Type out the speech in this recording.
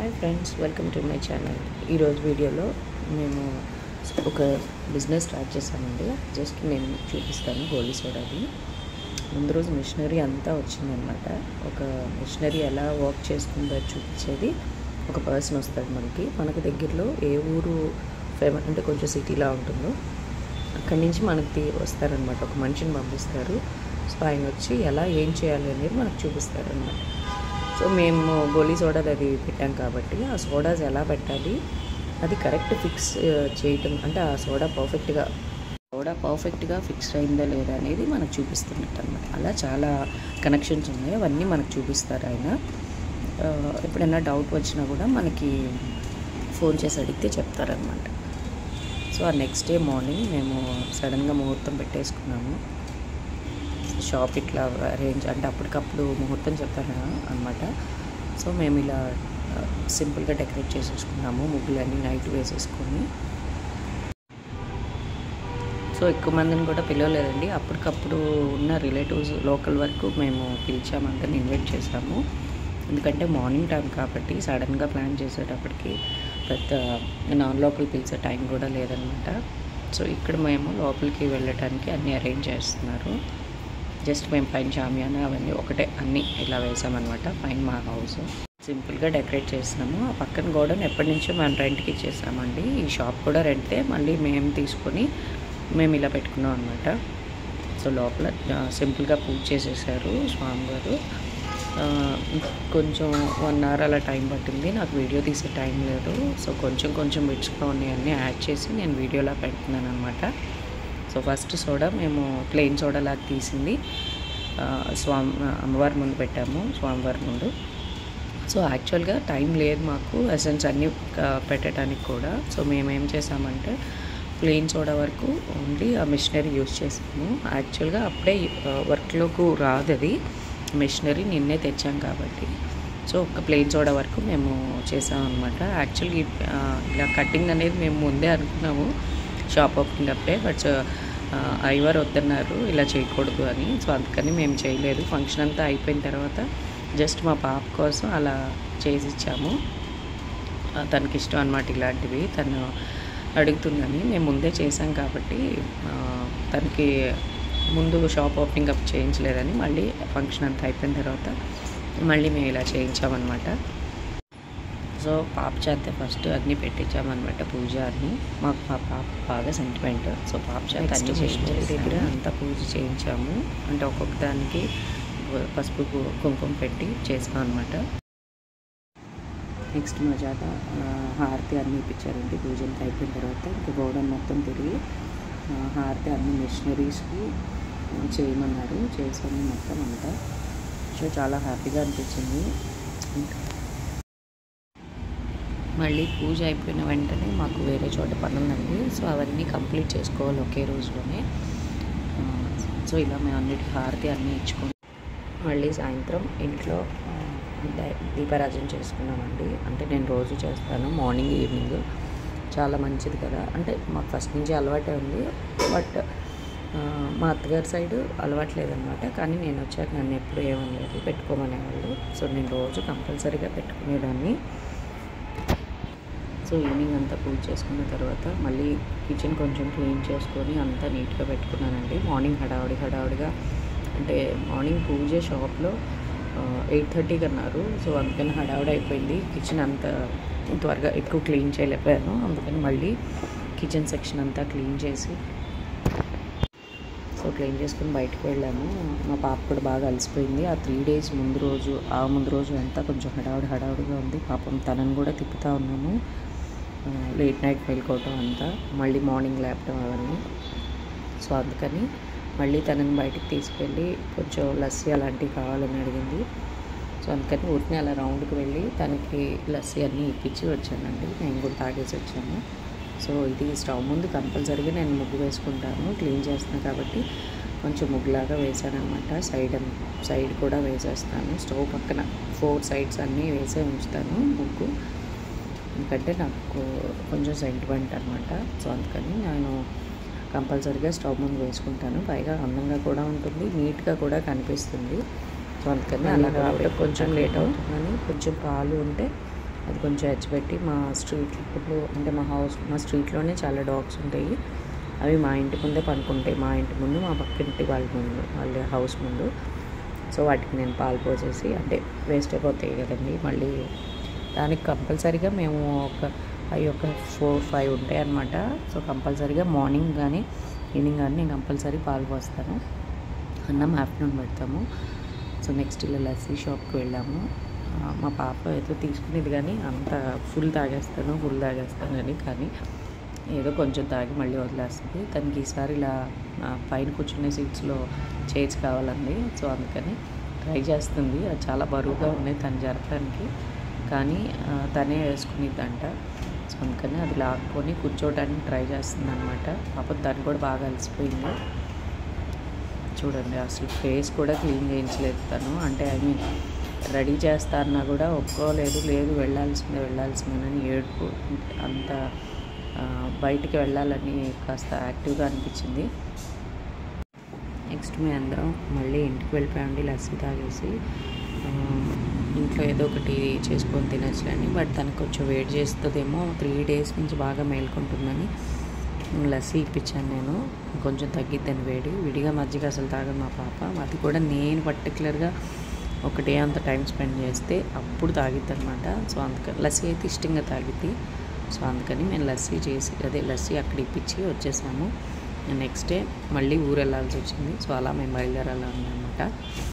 hi friends welcome to my channel ఈరోజు వీడియోలో మేము ఒక బిజినెస్ స్టార్ట్ చేశామండి జస్ట్ నేను చూపిస్తాను గోలీ సోడాది ముందు రోజు మిషనరీ అంతా వచ్చిందనమాట ఒక మిషనరీ ఎలా వర్క్ చేస్తుందో చూపించేది ఒక పర్సన్ వస్తాడు మనకి మనకి దగ్గరలో ఏ ఊరు ఫేమస్ అంటే కొంచెం సిటీలా ఉంటుందో అక్కడి నుంచి మనకి వస్తారనమాట ఒక మనిషిని పంపిస్తారు సో ఆయన వచ్చి ఎలా ఏం చేయాలి అనేది మనకు చూపిస్తారనమాట సో మేము గోలీ సోడా అది పెట్టాం కాబట్టి ఆ సోడాస్ ఎలా పెట్టాలి అది కరెక్ట్ ఫిక్స్ చేయటం అంటే ఆ సోడా పర్ఫెక్ట్గా సోడా పర్ఫెక్ట్గా ఫిక్స్ అయిందా లేదా అనేది మనకు చూపిస్తున్నట్టు అనమాట అలా చాలా కనెక్షన్స్ ఉన్నాయి అవన్నీ మనకు చూపిస్తారు ఆయన ఆ, ఎప్పుడైనా డౌట్ వచ్చినా కూడా మనకి ఫోన్ చేసి అడిగితే చెప్తారనమాట సో ఆ నెక్స్ట్ డే మార్నింగ్ మేము సడన్గా ముహూర్తం పెట్టేసుకున్నాము షాప్ ఇట్లా అరేంజ్ అంటే అప్పటికప్పుడు ముహూర్తం చెప్పాను అనమాట సో మేము ఇలా సింపుల్గా డెకరేట్ చేసేసుకున్నాము ముగ్గులన్నీ నైట్ వేసేసుకొని సో ఎక్కువ మందిని కూడా పిలవలేదండి అప్పటికప్పుడు ఉన్న రిలేటివ్స్ లోకల్ వరకు మేము పిలిచాము అందరిని ఇన్వైట్ చేసాము ఎందుకంటే మార్నింగ్ టైం కాబట్టి సడన్గా ప్లాన్ చేసేటప్పటికి పెద్ద నాన్ లోకల్ పిలిచే టైం కూడా లేదనమాట సో ఇక్కడ మేము లోపలికి వెళ్ళటానికి అన్నీ అరేంజ్ చేస్తున్నారు జస్ట్ మేము పైన షామియానా అవన్నీ ఒకటే అన్నీ ఇలా వేసామన్నమాట పైన మా హౌస్ సింపుల్గా డెకరేట్ చేస్తున్నాము ఆ పక్కన గోడౌన్ ఎప్పటి నుంచో మనం రెంట్కి ఇచ్చేసామండి ఈ షాప్ కూడా రెంటే మళ్ళీ మేము తీసుకొని మేము ఇలా పెట్టుకున్నాం అనమాట సో లోపల ఆ, సింపుల్గా పూజ చేసేసారు స్వామివారు ఆ, కొంచెం వన్ అవర్ అలా టైం పట్టింది నాకు వీడియో తీసే టైం లేదు సో కొంచెం కొంచెం బిట్స్గా ఉన్నాయన్నీ యాడ్ చేసి నేను వీడియోలా పెడుతున్నాను అనమాట సో ఫస్ట్ సోడా మేము ప్లెయిన్ సోడా లాగా తీసింది ఆ, స్వామి అమ్మవారి ముందు పెట్టాము స్వామివారి ముందు సో యాక్చువల్గా టైం లేదు మాకు ఎసెన్స్ అన్నీ ఆ, పెట్టడానికి కూడా సో మేము ఏం చేసామంటే ప్లెయిన్ సోడా వరకు ఓన్లీ ఆ మిషనరీ యూస్ చేసాము యాక్చువల్గా అప్పుడే వర్క్లోకి రాదు అది మిషనరీ నిన్నే తెచ్చాం కాబట్టి సో ఒక ప్లెయిన్ సోడా వరకు మేము చేసాం అనమాట యాక్చువల్గా ఇలా కటింగ్ అనేది మేము ముందే అనుకున్నాము షాప్ ఓపెనింగ్ అప్పుడే బట్ ఐవర్ వద్దన్నారు ఇలా చేయకూడదు అని సో అందుకని మేము చేయలేదు ఫంక్షన్ అంతా అయిపోయిన తర్వాత జస్ట్ మా పాప కోసం అలా చేసి ఇచ్చాము ఆ, తనకి ఇష్టం అనమాట ఇలాంటివి తను అడుగుతుందని మేము ముందే చేసాం కాబట్టి ఆ, తనకి ముందు షాప్ ఓపెనింగ్ అప్ చేయించలేదని మళ్ళీ ఫంక్షన్ అంతా అయిపోయిన తర్వాత మళ్ళీ మేము ఇలా చేయించామన్నమాట సో పాప చేత ఫస్ట్ అన్నీ పెట్టించామన్నమాట పూజ అన్ని మాకు మా పాప బాగా సెంటిమెంట్ సో పాప చేత అన్ని చేయించాలి దగ్గర అంతా పూజ చేయించాము అంటే ఒక్కొక్క దానికి పసుపు కు- కుంకుమ పెట్టి చేసాం అనమాట నెక్స్ట్ మా చేత ఆ, హారతి అన్నీ ఇప్పించారండి పూజ అంతా అయిపోయిన తర్వాత ఇంకా గోడౌన్ మొత్తం తిరిగి ఆ, హారతి అన్ని మిషనరీస్కి చేయమన్నారు చేసాము మొత్తం అంతా సో చాలా హ్యాపీగా అనిపించింది మళ్ళీ పూజ అయిపోయిన వెంటనే మాకు వేరే చోట పని ఉందండి సో అవన్నీ కంప్లీట్ చేసుకోవాలి ఒకే రోజులోనే ఆ, సో ఇలా మేము అన్నిటికీ హారతి అన్నీ ఇచ్చుకొని మళ్ళీ సాయంత్రం ఇంట్లో ఆ, అంటే దీపారాజన చేసుకున్నామండి అంటే నేను రోజు చేస్తాను మార్నింగ్ ఈవినింగ్ చాలా మంచిది కదా అంటే మాకు ఫస్ట్ నుంచి అలవాటే ఉంది బట్ ఆ, మా అత్తగారి సైడ్ అలవాటు లేదనమాట కానీ నేను వచ్చాక నన్ను ఎప్పుడు ఏమనలేదు పెట్టుకోమనేవాళ్ళు సో నేను రోజు కంపల్సరీగా పెట్టుకునేదాన్ని సో ఈవినింగ్ అంతా పూజ చేసుకున్న తర్వాత మళ్ళీ కిచెన్ కొంచెం క్లీన్ చేసుకొని అంతా నీట్గా పెట్టుకున్నానండి మార్నింగ్ హడావుడి హడావుడిగా అంటే మార్నింగ్ పూజ షాప్లో ఎయిట్ థర్టీకి అన్నారు సో అందుకని హడావుడి అయిపోయింది కిచెన్ అంత త్వరగా ఎక్కువ క్లీన్ చేయలేకపోయాను అందుకని మళ్ళీ కిచెన్ సెక్షన్ అంతా క్లీన్ చేసి సో క్లీన్ చేసుకుని బయటకు వెళ్ళాము మా పాప కూడా బాగా అలసిపోయింది ఆ త్రీ డేస్ ముందు రోజు ఆ ముందు రోజు అంతా కొంచెం హడావుడి హడావుడిగా ఉంది పాపం తనని కూడా తిప్పుతూ ఉన్నాము లేట్ నైట్ వెళ్ళుకోవటం అంతా మళ్ళీ మార్నింగ్ లేపటం అవన్నీ సో అందుకని మళ్ళీ తనని బయటికి తీసుకెళ్ళి కొంచెం లస్సీ అలాంటివి కావాలని అడిగింది సో అందుకని ఊరిని అలా రౌండ్కి వెళ్ళి తనకి లస్సీ అన్నీ ఇప్పించి వచ్చానండి మేము కూడా తాగేసి వచ్చాము సో ఇది స్టవ్ ముందు కంపల్సరీగా నేను ముగ్గు వేసుకుంటాను క్లీన్ చేస్తున్నాను కాబట్టి కొంచెం ముగ్గులాగా వేసానమాట సైడ్ అన్- సైడ్ కూడా వేసేస్తాను స్టవ్ పక్కన ఫోర్ సైడ్స్ అన్నీ వేసే ఉంచుతాను ముగ్గు ఎందుకంటే నాకు కొంచెం సెంటిమెంట్ అనమాట సో అందుకని నేను కంపల్సరీగా స్టవ్ ముందు వేసుకుంటాను పైగా అందంగా కూడా ఉంటుంది నీట్గా కూడా కనిపిస్తుంది సో అందుకని అలా రావడం కొంచెం లేట్ అవుతుందని కొంచెం పాలు ఉంటే అది కొంచెం ఎచ్చబెట్టి మా స్ట్రీట్ ఇప్పుడు అంటే మా హౌస్ మా స్ట్రీట్లోనే చాలా డాగ్స్ ఉంటాయి అవి మా ఇంటి ముందే పనుకుంటాయి మా ఇంటి ముందు మా పక్కింటి వాళ్ళ ముందు వాళ్ళ హౌస్ ముందు సో వాటికి నేను పాలు పోసేసి అంటే వేస్ట్ అయిపోతాయి కదండి మళ్ళీ దానికి కంపల్సరీగా మేము ఒక అవి ఒక ఫోర్ ఫైవ్ ఉంటాయి అన్నమాట సో కంపల్సరీగా మార్నింగ్ కానీ ఈవినింగ్ కానీ నేను కంపల్సరీ పాలు పోస్తాను అన్నం ఆఫ్టర్నూన్ పెడతాము సో నెక్స్ట్ ఇలా లస్సీ షాప్కి వెళ్ళాము ఆ, మా పాప ఏదో తీసుకునేది కానీ అంత ఫుల్ తాగేస్తాను ఫుల్ తాగేస్తాను అని కానీ ఏదో కొంచెం తాగి మళ్ళీ వదిలేస్తుంది తనకి ఈసారి ఇలా ఆ, పైన కూర్చునే సీట్స్లో చైర్స్ కావాలండి సో అందుకని ట్రై చేస్తుంది అది చాలా బరువుగా ఉన్నాయి తను జరపడానికి కానీ ఆ, తనే వేసుకునేదంట సో అందుకని అది లాక్కొని కూర్చోవడానికి ట్రై చేస్తుంది అనమాట పాపం తను కూడా బాగా అలసిపోయింది చూడండి అసలు ఫేస్ కూడా క్లీన్ చేయించలేదు తను అంటే ఐ మీన్ రెడీ చేస్తా అన్నా కూడా ఒప్పుకోలేదు లేదు వెళ్ళాల్సిందే వెళ్ళాల్సిందేనని ఏడుపు అంత ఆ, బయటికి వెళ్ళాలని కాస్త యాక్టివ్గా అనిపించింది నెక్స్ట్ మేము అందరం మళ్ళీ ఇంటికి వెళ్ళిపోయాండి లస్సీ తాగేసి ఆ, ఇంట్లో ఏదో ఒకటి చేసుకొని తినచ్చులేండి బట్ తనకు కొంచెం వెయిట్ చేస్తుందేమో త్రీ డేస్ నుంచి బాగా మేల్కొంటుందని లస్సీ ఇప్పించాను నేను కొంచెం తగ్గిద్దని వేడి విడిగా మజ్జిగ అసలు తాగదు మా పాప అది కూడా నేను పర్టికులర్గా ఒక డే అంత టైం స్పెండ్ చేస్తే అప్పుడు తాగిద్ది అనమాట సో అందుకని లస్సీ అయితే ఇష్టంగా తాగిద్ది సో అందుకని మేము లస్సీ చేసి అదే లస్సీ అక్కడ ఇప్పించి వచ్చేసాము నెక్స్ట్ డే మళ్ళీ ఊరు వెళ్ళాల్సి వచ్చింది సో అలా మేము బయలుదేరాలి అనమాట